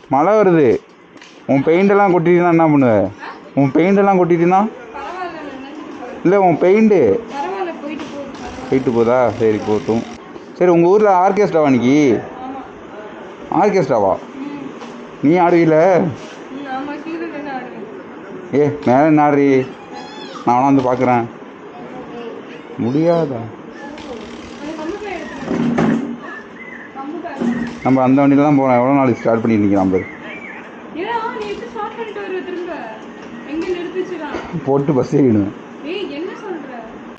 மழை வருது உன் பெயிண்டெல்லாம் கொட்டிட்டீங்கன்னா என்ன பண்ணுவ உன் பெயிண்டெல்லாம் கொட்டிட்டீங்கன்னா பரவாயில்ல நினைச்சிட்டு போறேன் இல்லை உன் பெயிண்ட்டு பரவாயில்ல போயிட்டு போகுது போயிட்டு போதா சரி போட்டும் சரி உங்கள் ஊரில் ஆர்கெஸ்ட்ராவா இன்னைக்கு ஆமா ஆர்கெஸ்ட்ராவா ம் நீ ஆடுவீல ம், ஆமா கீழே நின்று ஆடுவேன் ஏ மேலே என்ன ஆடுறி நான் வேணா வந்து பார்க்குறேன் முடியாதா அந்த கம்ப்யூட்டர் எடுத்துட்டு கம்ப்யூட்டர் நம்ம அந்த வண்டியில் தான் போகிறோம் எவ்வளோ நாளைக்கு ஸ்டார்ட் பண்ணி நிற்கிறோம் பாரு ஏடா நீ எப்படி ஸ்டார்ட் பண்ணிட்டு வருவ திரும்ப எங்க நிறுத்துச்சுடா போட்டு பஸ் ஏறிடுவேன் ஏய் என்ன சொல்ற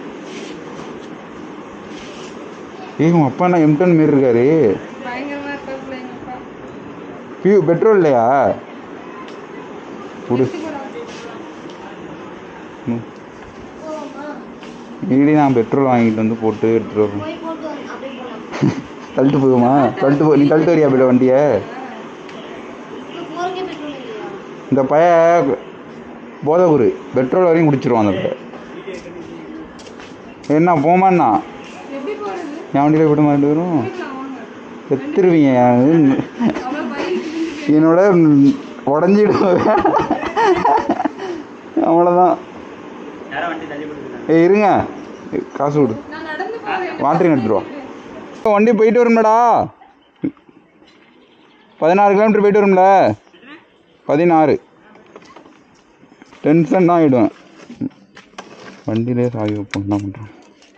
ஏய் உன் அப்பா என்ன எம்டன் மாரி இருக்காரு பயங்கரமா இருக்காப்புல எங்க அப்பா பியூ பெட்ரோல் இல்லையா கொடு எடுத்து போடா. ம். இடி நான் பெட்ரோல் வாங்கிட்டு வந்து போட்டு எடுத்துட்டு வரேன் போய் போட்டு வந்து அப்படியே போகலாம் தள்ளிட்டு போகுமா தள்ளிட்டு போ நீ தள்ளிட்டு வரியா போய்ட்டு வண்டியை இப்போ போகிறக்கே பெட்ரோல் இல்லையா இந்த பைய போதகுரு பெட்ரோல் வரையும் குடிச்சிருவான் அந்த பைய என்ன போமாண்ணா எப்படி போறது என் வண்டியில் போய்ட்டு மாட்டு வரும் போய்க்கலாம் வாங்க செத்துருவீங்க அவன் பைக் என்னோட உடஞ்சிடுவேன் அவ்வளோதான் ஏய் இருங்க காசு கொடு நான் நடந்து போறேன் வாட்டரிங் எடுத்துட்டு வா வண்டி போயிட்டு வரும்லடா பதினாறு கிலோமீட்டர் போயிட்டு வரும்ல பதினாறு டென்ஷன் தான் ஆகிடுவேன் வண்டியிலே சாவி வைப்போம் என்ன பண்ணுறோம்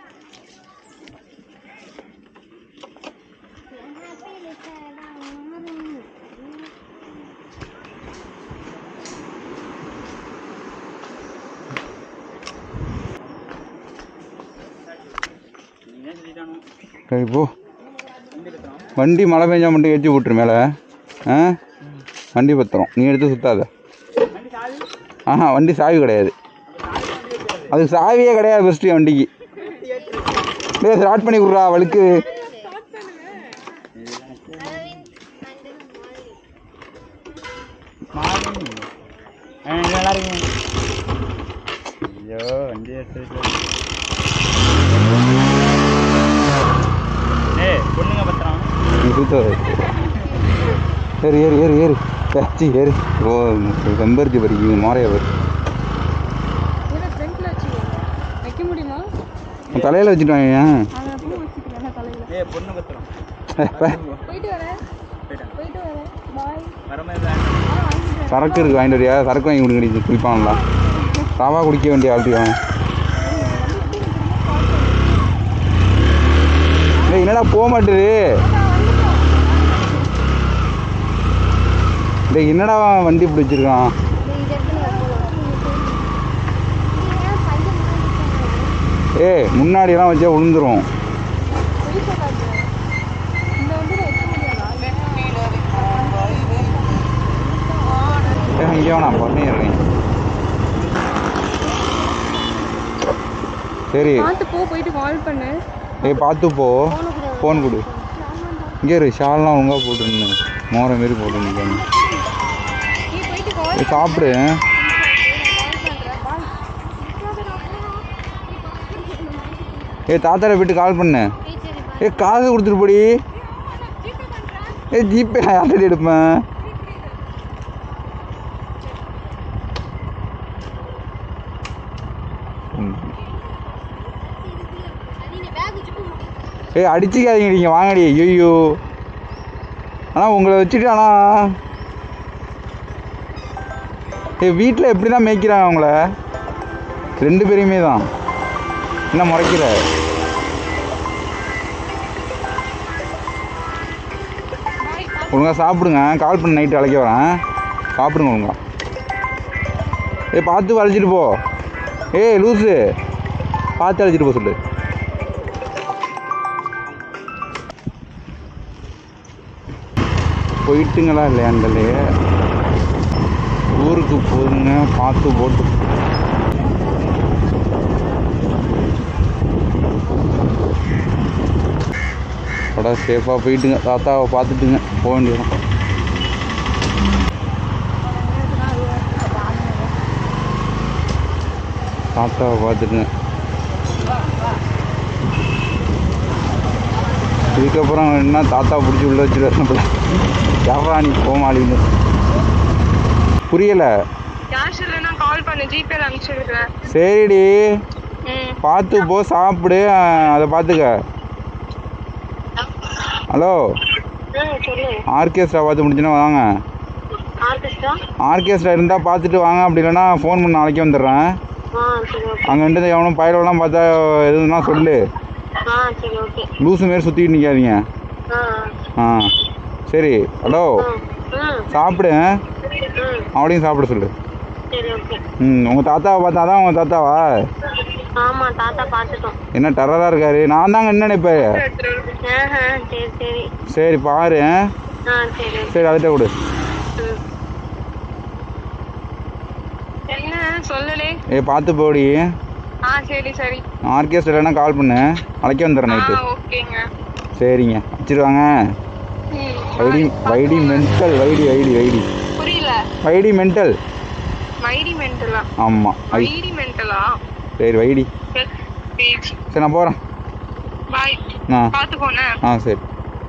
சரி போ வண்டி மழை பெஞ்சா மட்டும் ஏற்றி விட்ரு மேலே ஆ வண்டி பத்திரம் நீ எடுத்து சுத்தாத ஆஹா வண்டி சாவி கிடையாது அது சாவியே கிடையாது ஃபஸ்ட்டு வண்டிக்கு டேய் ஸ்டார்ட் பண்ணி விட்றா வழுக்கு நல்லா இருக்குங்க ஐயோ வண்டி எடுத்து ஏய் பொண்ணுங்க பத்திரம் நீ சுத்தாத ஏறு ஏறு ஏறு ஏறு பேச்சு ஏறு ஓ செம்பருத்தி பறிக்குது மாறையா பறி இதை ஃப்ரண்ட்ல வச்சுக்கோங்க வைக்க முடியுமா தலையில் வச்சுட்டு வாங்க அதை அப்படியே வச்சுக்கிறேன் தலையில ஏய் பொண்ணு பத்திரம் போயிட்டு வரேன் போயிட்டு வரேன் பாய் வர மாதிரி ஆ வாங்கிக்கிறேன் சரக்கு இருக்கு வாங்கிட்டு வரியா சரக்கு வாங்கி கொடுங்க குடிப்பான்ல ரவா குடிக்க வேண்டிய ஆள்ட்டி அவன் டேய் என்னடா போக மாட்டுது டேய் என்னடா அவன் வண்டி இப்படி வச்சிருக்கான் ஏய் முன்னாடியெல்லாம் வச்சா விழுந்துரும் இந்த வந்து வைக்க முடியாதா ஏன் இங்கே வேணாம் பண்ணி இருக்கேன் சரி பார்த்து போ போயிட்டு கால் பண்ணு ஏய் பார்த்து போ ஃபோன் கொடு இங்கே இரு ஷால்லாம் ஒழுங்காக போட்டுருந்தேன் மோர மாரி போட்டு நிற்கணும் நீ போயிட்டு கால் ஏய் சாப்பிடு ஏய் தாத்தாரை போயிட்டு கால் பண்ணு ஏய் காசு கொடுத்துட்டு போடி ஏய் ஜிபே நான் யார்கிட்ட எடுப்பேன் ம். ஏய் அடிச்சுக்காதீங்க நீங்கள் வாங்கடி ஐயோ ஆனால் உங்களை வச்சுட்டு ஆனால் ஏய் வீட்டில் எப்படி தான் மேய்க்கிறாங்க அவங்கள ரெண்டு பேரையுமே தான் என்ன முறைக்கிற ஒழுங்கா சாப்பிடுங்க கால் பண்ணி நைட்டு அழைக்க வரேன் சாப்பிடுங்க ஒழுங்கா ஏய் பார்த்து அழைச்சிட்டு போ ஏய் லூஸு பார்த்து அழைச்சிட்டு போ சொல்லு போயிட்டுங்களா இல்லையாண்டலே ஊருக்கு போதுங்க பார்த்து போட்டு படா சேஃபாக போயிட்டுங்க தாத்தாவை பார்த்துட்டுங்க போக வேண்டியதான் தாத்தாவை பார்த்துட்டுங்க இதுக்கப்புறம் என்ன தாத்தா பிடிச்சி உள்ள வச்சுருவாரு யாரா நீ கோமாளின்னு புரியலை கேஷ் இல்லைன்னா கால் பண்ணு ஜிபேல அனுப்பிச்சிருக்கேன் சரிடி ம் பார்த்து போ சாப்பிடு அஹ், அதை பார்த்துக்க ஹலோ ம் சொல்லு ஆர்கெஸ்ட்ரா பார்த்து முடிச்சுன்னா வாங்க ஆர்கெஸ்ட்ரா ஆர்கெஸ்ட்ரா இருந்தால் பார்த்துட்டு வாங்க அப்படி இல்லைன்னா ஃபோன் பண்ண நாளைக்கு வந்துடுறேன் ஆ சரி ஓகே அங்கே இருந்து எவனும் பயிரெல்லாம் பார்த்தா எதுனா சொல்லு ஆ சரி ஓகே லூசு மாரி சுற்றிட்டு நிற்காதீங்க ஆ ஆ சரி ஹலோ ம் ம் சாப்பிடு ம் அவளையும் சாப்பிட சொல்லு சரி ஓகே ம் உங்கள் தாத்தாவை பார்த்தா தான் உங்கள் தாத்தாவா ஆமா தாத்தா பார்த்துட்டோம் என்ன டெரராக இருக்காரு நான் தாங்க என்ன நினைப்பேன் ஆஹா சரி சரி சரி பாரு ஆ? ஆ சரி சரி அதுகிட்ட கொடு ம் என்ன சொல்லலே ஏ பார்த்து போடி ஆ சரி சரி ஆர்கெஸ்ட்ரா இல்லைன்னா கால் பண்ணு அழைக்க வந்துடுறேன் ஆ நைட்டு ஓகேங்க சரிங்க வச்சிருவாங்க ம் வைடி வைடி மென்டல் வைடி வைடி வைடி புரியல வைடி மென்டல் மைடி மென்டலா ஆமாம் ஐ மைடி மென்டலா சரி வைடி சரி சரி நான் போகிறேன் பாய் ஆ பார்த்து போனே ஆ சரி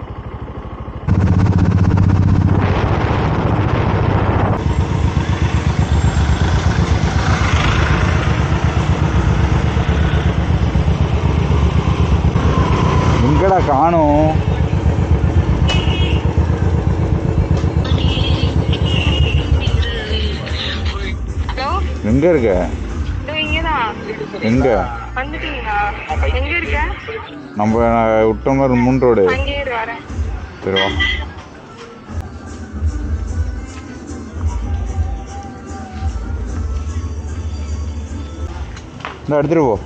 எங்கடா காணும் ஹலோ எங்க இருக்க இதோ இங்கதான் எங்க வந்துட்டீங்களா எங்க இருக்க நம்ம விட்டோம்னா ஒரு மூணு ரோடு அங்கேயே இரு, வரேன் சரி வா இந்த எடுத்துட்டு போ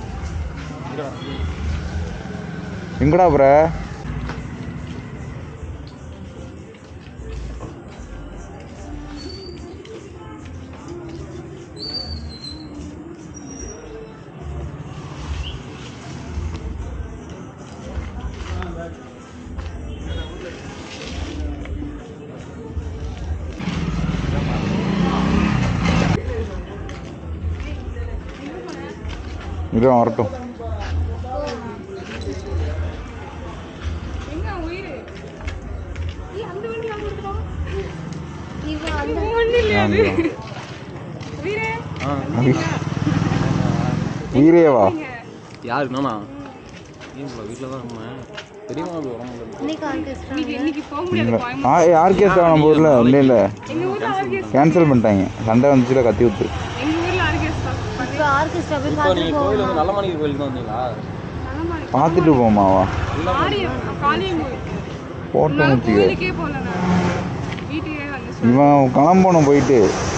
எங்கடா அப்புற இரு வரட்டும் எங்க உயிர் அந்த வண்டி வாங்க கொடுத்துருவோம் இவன் அந்த வண்டி இல்லையா அது வாங்கிக்கலாம். உயிரே உயிரே வா யாருக்கு நானா ஏன் போல வீட்டில் தான் நம்ம தெரியுமா அது உடம்பு இன்னைக்கு ஆர்கெஸ்ட்ரா இன்னைக்கு இன்னைக்கு போக முடியாது கோயம்புத்தூர் ஆ யாருக்கே நம்ம ஊரில் இல்லை இல்லை எங்க ஊர்ல ஆர்கெஸ்ட்ரா கேன்சல் பண்ணிட்டாங்க சண்டை வந்துச்சுல கத்தி விட்டு எங்க ஊர்ல ஆர்கெஸ்ட்ரா இப்போ ஆர்கெஸ்ட்ரா போய் இப்போ பார்த்துட்டு நீங்கள் கோவில் போவோம் வந்து நல்ல மணிக்கு கோயிலுக்கு தான் வந்தீங்களா பார்த்துட்டு போமாவா காளியம் காளியங்கோயில் போட்டோம் நான் வச்சுக்க கோயிலுக்கே போல நான் வீட்டுக்கே வந்து இவன் கிளம்பணும் போயிட்டு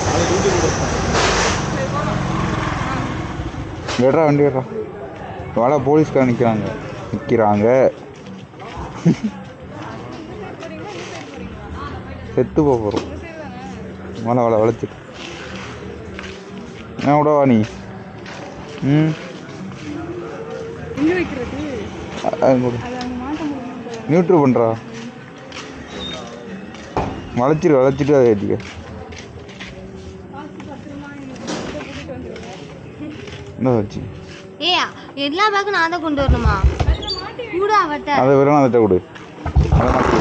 விடுறா வண்டி விடுறா வாடா போலீஸ்கார நிற்கிறாங்க நிற்கிறாங்க செத்து போக போகிறோம் வள வள வளைச்சு என்ன விடவா நீ ம் எங்க வைக்கிறது அ- அங்க கொடு. அது அங்க மாட்ட முடியும் நியூட்ரு பண்ணுறா வளைச்சிரு வளைச்சிட்டு அதை ஏற்றிக்க இந்த வச்சு ஏய் எல்லா பேக்கும் நான் தான் கொண்டு வரணுமா கூட அவட்ட அதை வெறும் அதை கொடு அதை மாற்றி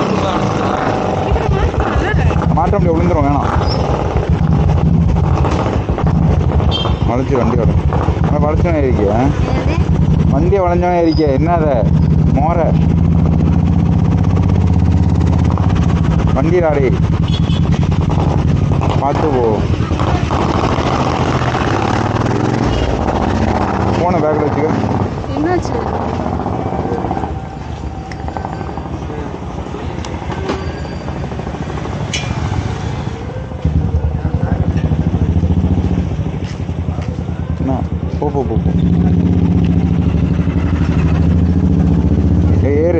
மாற்ற முடியாது விழுந்துரும் வேணாம் வளைச்சி வண்டி வரும் ஆனால் வளைச்சவனே இருக்கிய என்னது வண்டியை வளைஞ்சவனே இருக்கிய என்ன அதை மோர வண்டி ராடி பார்த்து போ ஃபோனை பேக்கில் வச்சுக்க என்னாச்சு என்ன போ போ போ போ ஏய், ஏறு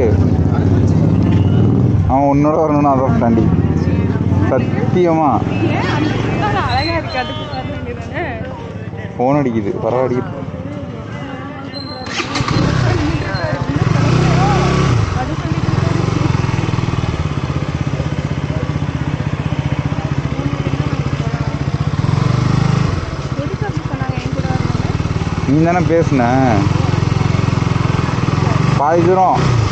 அவன் உன்னோட வரணும்னு ஆசைப்பட்டாண்டி சத்தியமா ஏன் அந்த புத்தகம் அழகா இருக்கு அதுக்கு வர வேண்டியதானே ஃபோன் அடிக்குது பரவ அடிக்குது அது சொல்லிட்டு எதுக்கு அப்படி சொன்னாங்க என் கூட வரணும்னு நீ தானே பேசுன பாதி தூரம்